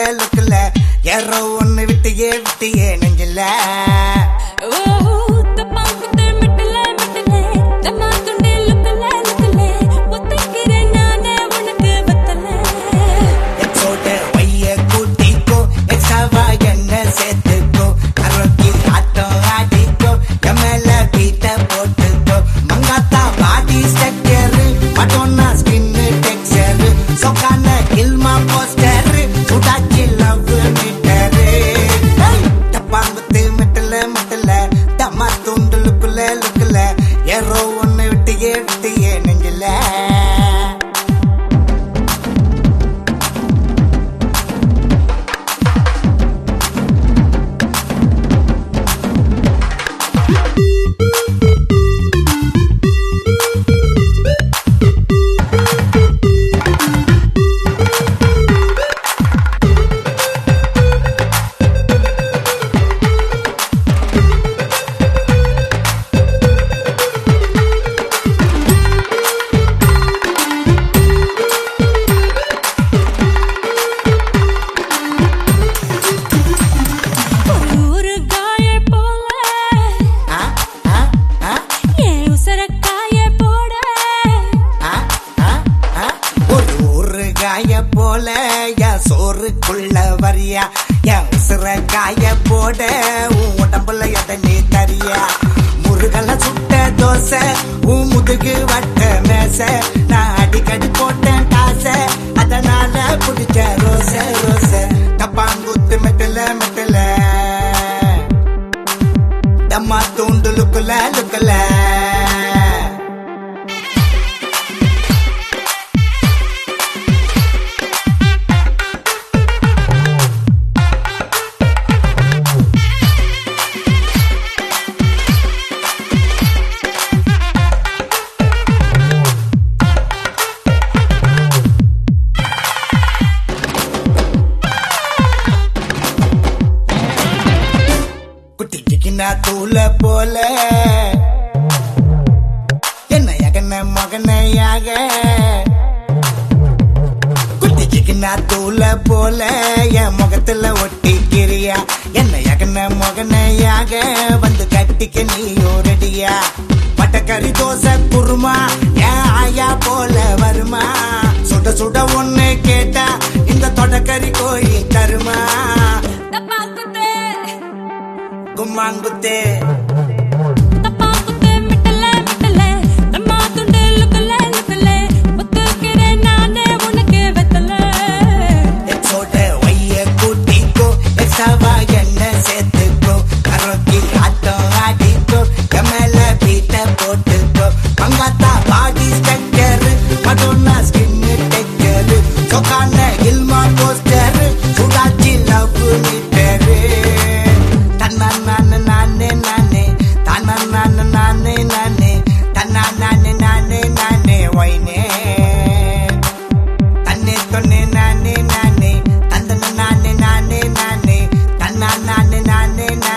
லுக்குல யாரோ ஒண்ணு விட்டியே விட்டியே நெஞ்சில ஓ தப்பாங்குத்து மிட்டல மிட்டல தம்மா துண்டே லுக்கல லுக்கல ஒத்துக்கிறேன் நானே உனக்கு வெத்தல எக்ஸோட வைய கூட்டிக்கோ எக்ஸாவா என்ன சேர்த்துக்கோ கரோக்கி ஆட்டம் ஆடிக்கோ எமேல பீட்ட போட்டுக்கோ மங்காத்தா body structure Madonna skin texture சொக்கான கில்மா போஸ்டர் சுடாச்சி லவ் மீட்டர் டப்பாங்குத்து மெட்டல மெட்டல டமா துண்டு லுக்குல லுக்குல ஏறோ ஒண்ணு விட்டியே விட்டியே நெஞ்சில ஒரு ஒரு காய போல ஆ ஆ ஆ என் உசர காய போட ஆ, ஆ, ஆ. ஒரு ஒரு காய போல என் சோறுக்குள்ள வரியா என் உசுர காய போட உன் உடம்புல எதை நீ தரியா முருகல சுட்ட தோசை உன் முதுகு வட்ட மேச நான் அடிக்கடி போட்டேன் காசை அதனால பிடிச்ச ரோச ரோச டப்பாங்குத்து மெட்டல மெட்டல டம்மா தூண்டு லுக்குல லுக்குல குட்டிக்கு தூள போல என்ன எகன மகனையாக குட்டிக்கு தூள போல என் முகத்துல ஒட்டிக்கிறியா என்ன எகன மகனையாக வந்து கட்டிக்க நீ ரெடியா பட்டக்கறி தோசை குருமா ஏன் ஆயா போல வருமா சுட சுட ஒண்ணு கேட்டா இந்த தொடக்கறி கோழி தருமா தப்பாங்குத்து கும்மாங்குத்தே தப்பாங்குத்து மிட்டல மிட்டல தம்மா துண்டே லுக்கல லுக்கல ஒத்துக்கிறேன் நானே உனக்கு வெத்தல எக்ஸோட வைய கூட்டிக்கோ எக்ஸாவா என்ன சேர்த்துக்கோ கரோக்கி ஆட்டம் ஆடிக்கோ எமேல பீட்ட போட்டுக்கோ மங்காத்தா body structure Madonna skin texture சொக்கான இல்மா போஸ்டர் சுடாச்சி லவ் மீட்டர் தன்னா நானே நானே நானே தன்னா நானே நானே நானே தன்னா நானே நானே நானே வைனே தன்னே தொன்னே நானே நானே தந்தன நானே நானே நானே தன்னா நானே நானே நானே